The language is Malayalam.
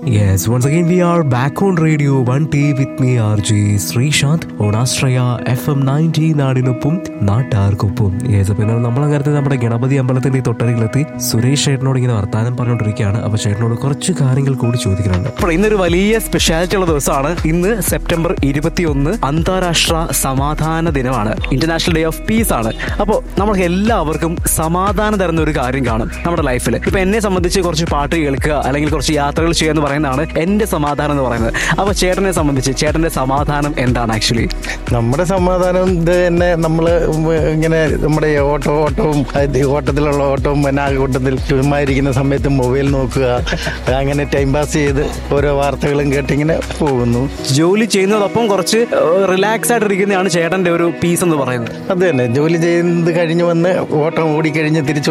Yes, once again we are back on radio 1T with me RJ Sreesanth on Astraya FM 90 നാടിനൊപ്പം നാട്ടാർക്കൊപ്പം യെസ് പിന്നെ നമ്മളങ്ങനത്തെ നമ്മുടെ ഗണപതി അമ്പലത്തിന്റെ ഈ തൊട്ടരികിലെത്തി സുരേഷ് ചേട്ടനോട് ഇങ്ങനെ വർത്താനം പറഞ്ഞുകൊണ്ടിരിക്കുകയാണ് അപ്പൊ ചേട്ടനോട് കുറച്ച് കാര്യങ്ങൾ കൂടി ചോദിക്കുന്നുണ്ട് അപ്പോൾ ഇന്നൊരു വലിയ സ്പെഷ്യാലിറ്റി ഉള്ള ദിവസമാണ് ഇന്ന് സെപ്റ്റംബർ ഇരുപത്തിയൊന്ന് അന്താരാഷ്ട്ര സമാധാന ദിനമാണ് ഇന്റർനാഷണൽ ഡേ ഓഫ് പീസ് ആണ് അപ്പോൾ നമ്മൾക്ക് എല്ലാവർക്കും സമാധാനം തരുന്ന ഒരു കാര്യം കാണും നമ്മുടെ ലൈഫിൽ ഇപ്പൊ എന്നെ സംബന്ധിച്ച് കുറച്ച് പാട്ട് കേൾക്കുക അല്ലെങ്കിൽ കുറച്ച് യാത്രകൾ ചെയ്യുക എന്ന് പറയുന്നതാണ് എന്റെ സമാധാനം എന്ന് പറയുന്നത് അപ്പോൾ ചേട്ടനെ സംബന്ധിച്ച് ചേട്ടന്റെ സമാധാനം എന്താണ് ആക്ച്വലി നമ്മുടെ സമാധാനം ഇത് തന്നെ നമ്മൾ ഇങ്ങനെ നമ്മുടെ ഈ ഓട്ടോ ഓട്ടവും അത് ഈ ഓട്ടത്തിലുള്ള ഓട്ടവും പിന്നെ ആ കൂട്ടത്തിൽ ചുമ്മാ ഇരിക്കുന്ന സമയത്ത് മൊബൈൽ നോക്കുക അങ്ങനെ ടൈം പാസ് ചെയ്ത് ഓരോ വാർത്തകളും കേട്ടിങ്ങനെ പോകുന്നു ജോലി ചെയ്യുന്നതോടൊപ്പം കുറച്ച് റിലാക്സ് ആയിട്ട് ഇരിക്കുന്നതാണ് ചേട്ടന്റെ ഒരു പീസ് എന്ന് പറയുന്നത് അത് തന്നെ ജോലി ചെയ്യുന്നത് കഴിഞ്ഞ് വന്ന് ഓട്ടം ഓടിക്കഴിഞ്ഞ് തിരിച്ചു